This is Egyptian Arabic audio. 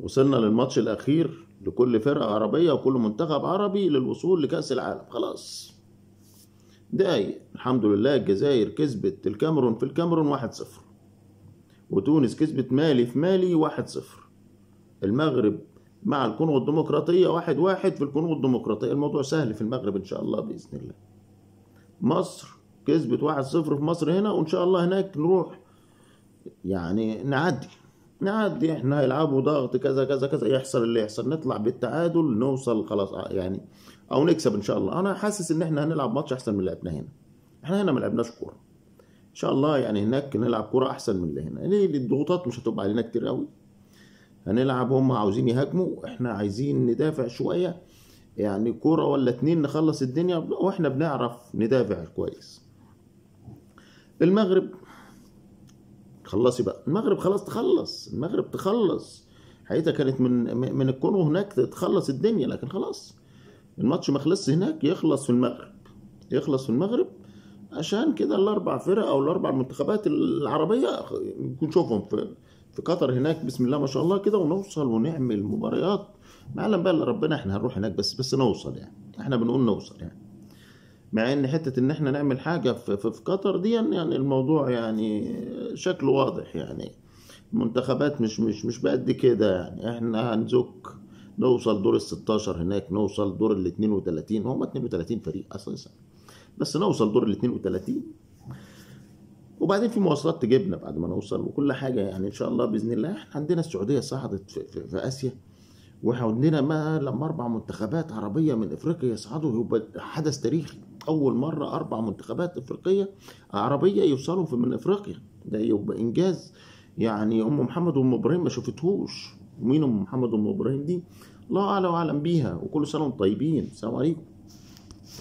وصلنا للماتش الاخير لكل فرقه عربيه وكل منتخب عربي للوصول لكاس العالم خلاص دقايق الحمد لله الجزائر كسبت الكاميرون في الكاميرون 1-0 وتونس كسبت مالي في مالي 1-0 المغرب مع الكونغو الديمقراطية واحد واحد في الكونغو الديمقراطية الموضوع سهل في المغرب إن شاء الله بإذن الله مصر كسبت واحد صفر في مصر هنا وإن شاء الله هناك نروح يعني نعدي نعدي احنا هيلعبوا ضغط كذا كذا كذا يحصل اللي يحصل نطلع بالتعادل نوصل خلاص يعني او نكسب ان شاء الله انا حاسس ان احنا هنلعب ماتش احسن من اللي لعبناه هنا احنا هنا ما لعبناش كوره ان شاء الله يعني هناك نلعب كوره احسن من اللي هنا ليه الضغوطات مش هتبقى علينا كتير قوي هنلعب هم عاوزين يهاجموا احنا عايزين ندافع شويه يعني كوره ولا اتنين نخلص الدنيا واحنا بنعرف ندافع كويس المغرب خلصي بقى المغرب خلاص تخلص المغرب تخلص حقيقتها كانت من من الكونغو هناك تخلص الدنيا لكن خلاص الماتش ما خلصش هناك يخلص في المغرب يخلص في المغرب عشان كده الاربع فرق او الاربع منتخبات العربيه نشوفهم في في قطر هناك بسم الله ما شاء الله كده ونوصل ونعمل مباريات ما اعلم بقى ربنا احنا هنروح هناك بس بس نوصل يعني احنا بنقول نوصل يعني مع ان حته ان احنا نعمل حاجه في, في, في قطر دي يعني الموضوع يعني شكله واضح يعني المنتخبات مش مش مش بقد كده يعني احنا هنزك نوصل دور ال 16 هناك نوصل دور ال 32 هم 32 فريق اساسا بس نوصل دور ال 32 وبعدين في مواصلات تجيبنا بعد ما نوصل وكل حاجه يعني ان شاء الله باذن الله احنا عندنا السعوديه صعدت في, في, في اسيا واحنا عندنا ما لما اربع منتخبات عربيه من افريقيا يصعدوا يبقى حدث تاريخي اول مره اربع منتخبات افريقيه عربيه يوصلوا في من افريقيا ده يبقى انجاز يعني ام محمد وام ابراهيم ما شفتهوش ومين ام محمد وام ابراهيم دي الله اعلم واعلم بيها وكل سنه وانتم طيبين السلام عليكم